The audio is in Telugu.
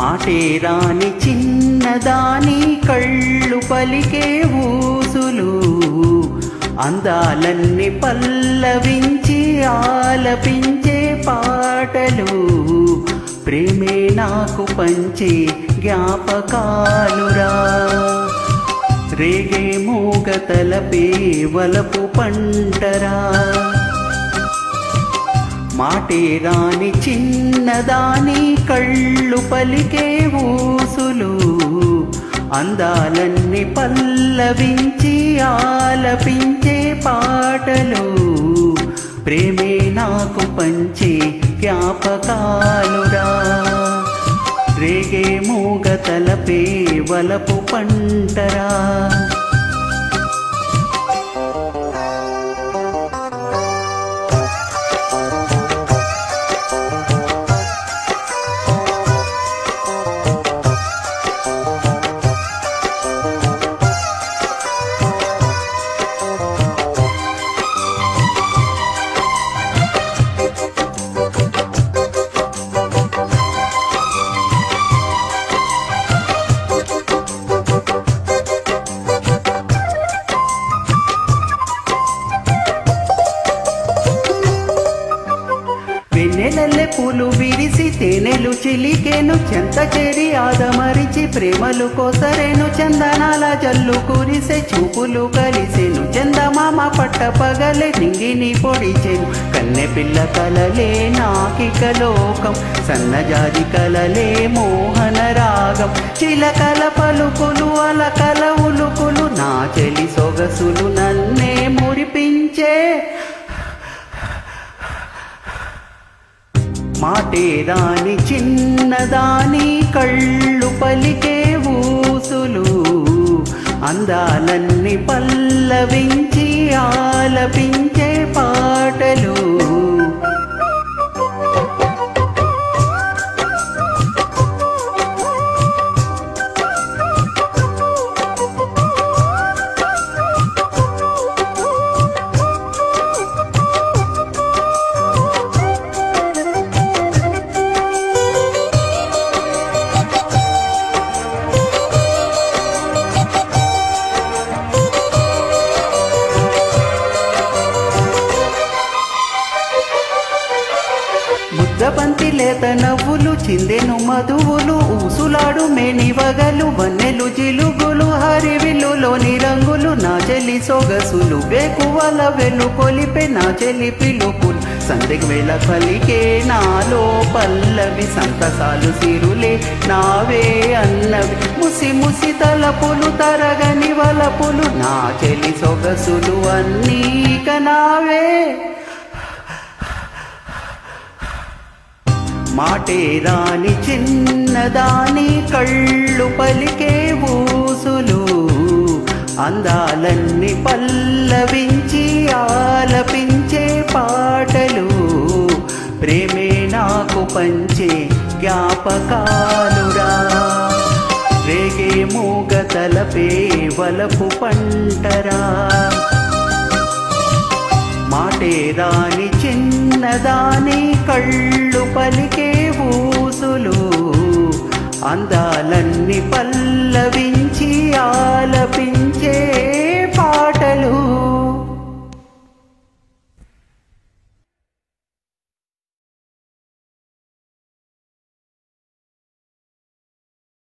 మాటే రాని చిన్నదాని కళ్ళు పలికే ఊసులు అందాలన్నీ పల్లవించి ఆలపించే పాటలు ప్రేమే నాకు పంచే జ్ఞాపకాలురా రేగే మూగ తలపే వలపు పంటరా మాటే రాని చిన్నదాని కళ్ళు పలికే ఊసులు అందాలన్నీ పల్లవించి ఆలపించే పాటలు ప్రేమే నాకు పంచే జ్ఞాపకాలురా రేగే మూగ తలపే వలపు పంటరా వెన్నెలల్లె పూలు విరిసి తేనెలు చిలికేను చెంత చేరి ఆదమరిచి ప్రేమలు కోసరేను చందనాల జల్లు కురిసే చూపులు కలిసెను చందమామ పట్ట పగలే నింగిని పొడిచెను కన్నె పిల్ల కలలే నాకిక లోకం సన్నజాజి కలలే మోహన రాగం చిలకల పలుకులు అలకల ఉలుకులు నా చెలి సొగసులు నన్నే మురిపించే మాటే రాని చిన్నదాని కళ్ళు పలికే ఊసులు అందాలన్నీ పల్లవించి ఆలపించే పాటలు ముద్దబంతి లేత నవ్వులు చిందెను మధువులు ఊసులాడు మేనివగలు వన్నెలు జిలుగులు హరివిల్లులోని రంగులు నా చెల్లి సొగసులు వేకువల వెలు కొలిపే నా చెల్లి పిలుపులు సందెకి వేళ పలికే నాలో పల్లవి సంతసాలు సిరులే నావే అన్నవి ముసి ముసి తలపులు తరగని వలపులు నా చెల్లి సొగసులు అన్నీ ఇక నావే మాటే రాని చిన్నదాని కళ్ళు పలికే ఊసులు అందాలన్నీ పల్లవించి ఆలపించే పాటలు ప్రేమే నాకు పంచే జ్ఞాపకాలురా రేగే మూగ తలపే వలపు పంటరా మాటే రాని చిన్నదాని కళ్ళు పలికే ఊసులు అందాలన్నీ పల్